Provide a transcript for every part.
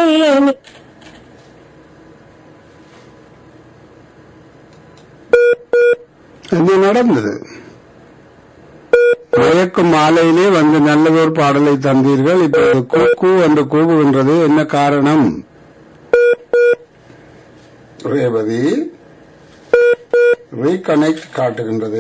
தேனி என்ன நடந்தது மயக்கும் மாலையிலே வந்து நல்லதொரு பாடலை தந்தீர்கள் இப்போது கூ கூ என்று கூவுகின்றது என்ன காரணம் ரேவதி ரீகனெக்ட் காட்டுகின்றது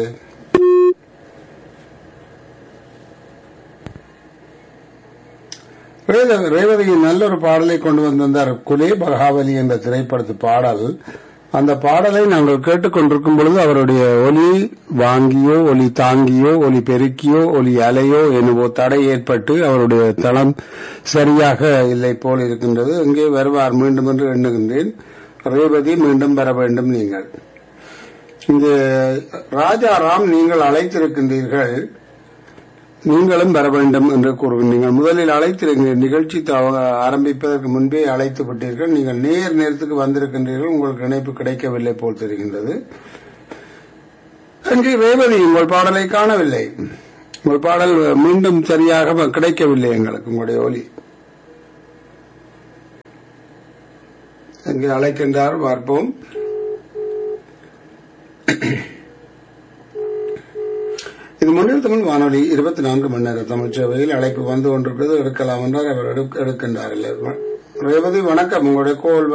ரேவ- ரேவதியின் நல்ல ஒரு பாடலை கொண்டு வந்திருந்தார் குலே பகாவலி என்ற திரைப்படத்து பாடல் அந்த பாடலை நாங்கள் கேட்டுக்கொண்டிருக்கும் பொழுது அவருடைய ஒலி வாங்கியோ ஒலி தாங்கியோ ஒலி பெருக்கியோ ஒலி அலையோ என்னவோ தடை ஏற்பட்டு அவருடைய தளம் சரியாக இல்லை போல் இருக்கின்றது இங்கே வருவார் மீண்டும் என்று எண்ணுகின்றேன் ரேவதி மீண்டும் வர வேண்டும் நீங்கள் இந்த ராஜாராம் நீங்கள் அழைத்திருக்கின்றீர்கள் நீங்களும் வர வேண்டும் என்று கூறுகின்றீர்கள் முதலில் அழைத்திருக்கின்ற நிகழ்ச்சி த- ஆரம்பிப்பதற்கு முன்பே அழைத்து விட்டீர்கள் நீங்கள் நேர் நேரத்துக்கு வந்திருக்கின்றீர்கள் உங்களுக்கு இணைப்பு கிடைக்கவில்லை போல் தெரிகின்றது அங்கே ரேவதி உங்கள் பாடலை காணவில்லை உங்கள் பாடல் மீண்டும் சரியாக கிடைக்கவில்லை எங்களுக்கு உங்களுடைய ஒலி எங்கே அழைக்கின்றார் பார்ப்போம் இது முன்னில் தமிழ் வானொலி இருபத்தி நான்கு மணி நேர தமிழ் சேவையில் அழைப்பு வந்து கொண்டிருக்கிறது எடுக்கலாம் என்றால் அவர் எடுக்க- எடுக்கின்றார் இல்லை ரேவதி வணக்கம் உங்களுடைய கோல்